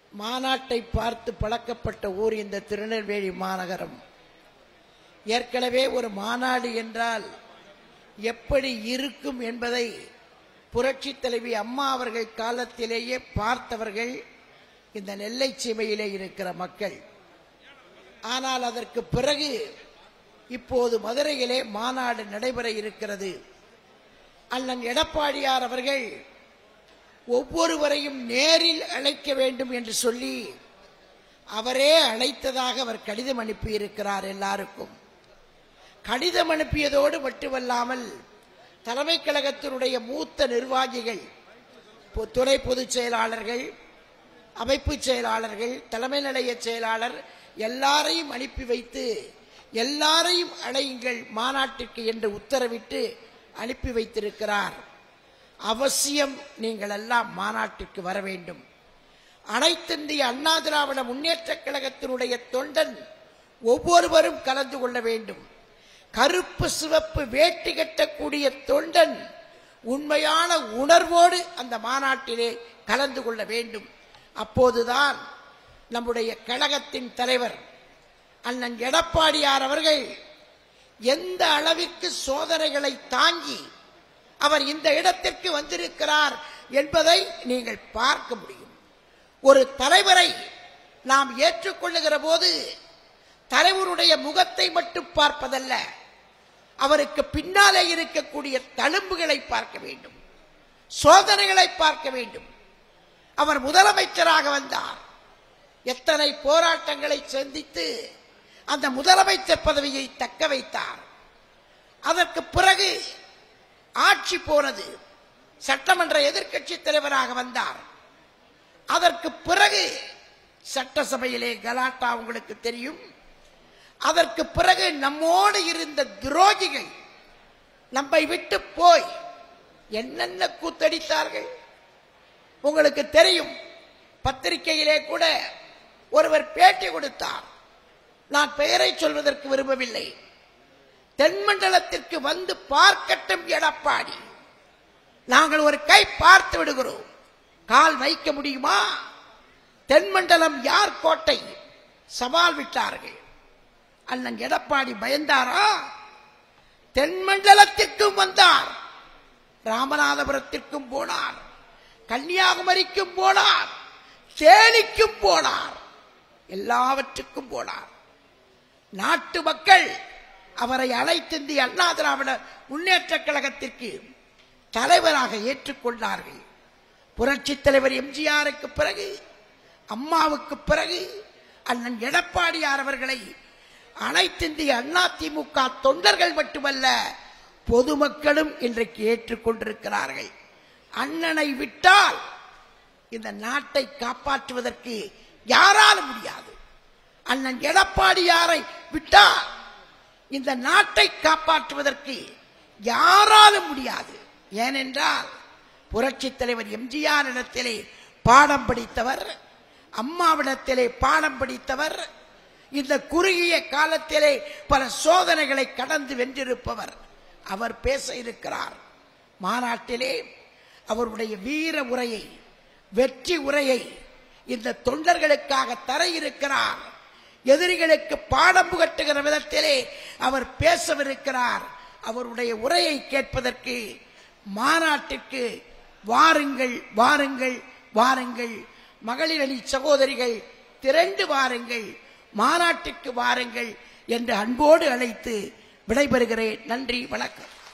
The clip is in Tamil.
மாநாட்டை பார்த்து பழக்கப்பட்ட ஊர் இந்த திருநெல்வேலி மாநகரம் ஏற்கனவே ஒரு மாநாடு என்றால் எப்படி இருக்கும் என்பதை புரட்சி தலைவி அம்மா அவர்கள் காலத்திலேயே பார்த்தவர்கள் இந்த நெல்லை சீமையிலே இருக்கிற மக்கள் ஆனால் அதற்கு பிறகு இப்போது மதுரையிலே மாநாடு நடைபெற இருக்கிறது அண்ணன் எடப்பாடியார் அவர்கள் ஒவ்வொருவரையும் நேரில் அழைக்க வேண்டும் என்று சொல்லி அவரே அழைத்ததாக அவர் கடிதம் அனுப்பியிருக்கிறார் எல்லாருக்கும் கடிதம் அனுப்பியதோடு மட்டுமல்லாமல் தலைமை கழகத்தினுடைய மூத்த நிர்வாகிகள் பொ- துணை பொதுச் செயலாளர்கள் அமைப்பு செயலாளர்கள் தலைமை நிலைய செயலாளர் எல்லாரையும் அனுப்பி வைத்து எல்லாரையும் அழையுங்கள் மாநாட்டிற்கு என்று உத்தரவிட்டு அனுப்பி வைத்திருக்கிறார் அவசியம் நீங்கள் எல்லாம் மாநாட்டிற்கு வர வேண்டும் அனைத்திந்திய அண்ணா திராவிட முன்னேற்ற கழகத்தினுடைய தொண்டன் ஒவ்வொருவரும் கலந்து கொள்ள வேண்டும் கருப்பு சிவப்பு வேட்டி கட்டக்கூடிய தொண்டன் உண்மையான உணர்வோடு அந்த மாநாட்டிலே கலந்து கொள்ள வேண்டும் அப்போதுதான் நம்முடைய கழகத்தின் தலைவர் அண்ணன் எடப்பாடியார் அவர்கள் எந்த அளவிற்கு சோதனைகளை தாங்கி அவர் இந்த இடத்திற்கு வந்திருக்கிறார் என்பதை நீங்கள் பார்க்க முடியும் ஒரு தலைவரை நாம் ஏற்றுக்கொள்ளுகிற போது தலைவருடைய முகத்தை மட்டும் பார்ப்பதல்ல அவருக்கு பின்னாலே இருக்கக்கூடிய தழும்புகளை பார்க்க வேண்டும் சோதனைகளை பார்க்க வேண்டும் அவர் முதலமைச்சராக வந்தார் எத்தனை போராட்டங்களை சந்தித்து அந்த முதலமைச்சர் பதவியை தக்க வைத்தார் அதற்கு பிறகு ஆட்சி போனது சட்டமன்ற எதிர்க்கட்சி தலைவராக வந்தார் அதற்கு பிறகு சட்டசபையிலே கலாட்டா உங்களுக்கு தெரியும் அதற்கு பிறகு நம்மோடு இருந்த துரோகிகள் நம்மை விட்டு போய் என்னென்ன கூத்தடித்தார்கள் உங்களுக்கு தெரியும் பத்திரிகையிலே கூட ஒருவர் பேட்டி கொடுத்தார் நான் பெயரை சொல்வதற்கு விரும்பவில்லை தென்மண்டலத்திற்கு வந்து பார்க்கட்டும் எடப்பாடி நாங்கள் ஒரு கை பார்த்து விடுகிறோம் கால் வைக்க முடியுமா தென்மண்டலம் யார் கோட்டை சவால் விட்டார்கள் அண்ணன் எடப்பாடி பயந்தாரா தென்மண்டலத்திற்கும் வந்தார் ராமநாதபுரத்திற்கும் போனார் கன்னியாகுமரிக்கும் போனார் தேனிக்கும் போனார் எல்லாவற்றுக்கும் போனார் நாட்டு மக்கள் அவரை அழைத்திந்திய அண்ணா திராவிட முன்னேற்ற கழகத்திற்கு தலைவராக ஏற்றுக்கொண்டார்கள் புரட்சி தலைவர் எம்ஜிஆருக்கு பிறகு அம்மாவுக்கு பிறகு அண்ணன் எடப்பாடியார் அவர்களை அனைத்திந்திய அண்ணா திமுக தொண்டர்கள் மட்டுமல்ல பொதுமக்களும் இன்றைக்கு ஏற்றுக்கொண்டிருக்கிறார்கள் அண்ணனை விட்டால் இந்த நாட்டை காப்பாற்றுவதற்கு யாராலும் முடியாது அண்ணன் எடப்பாடியாரை விட்டால் இந்த நாட்டை காப்பாற்றுவதற்கு யாராலும் முடியாது ஏனென்றால் புரட்சித் தலைவர் எம்ஜிஆர் இடத்திலே பாடம் படித்தவர் அம்மாவிடத்திலே பாடம் படித்தவர் இந்த குறுகிய காலத்திலே பல சோதனைகளை கடந்து வென்றிருப்பவர் அவர் பேச இருக்கிறார் மாநாட்டிலே அவருடைய வீர உரையை வெற்றி உரையை இந்த தொண்டர்களுக்காக தர இருக்கிறார் எதிரிகளுக்கு பாடம் புகட்டுகிற விதத்திலே அவர் பேசவிருக்கிறார் அவருடைய உரையை கேட்பதற்கு மாநாட்டிற்கு வாருங்கள் வாருங்கள் வாருங்கள் மகளிர் அணி சகோதரிகள் திரண்டு வாருங்கள் மாநாட்டுக்கு வாருங்கள் என்று அன்போடு அழைத்து விடைபெறுகிறேன் நன்றி வணக்கம்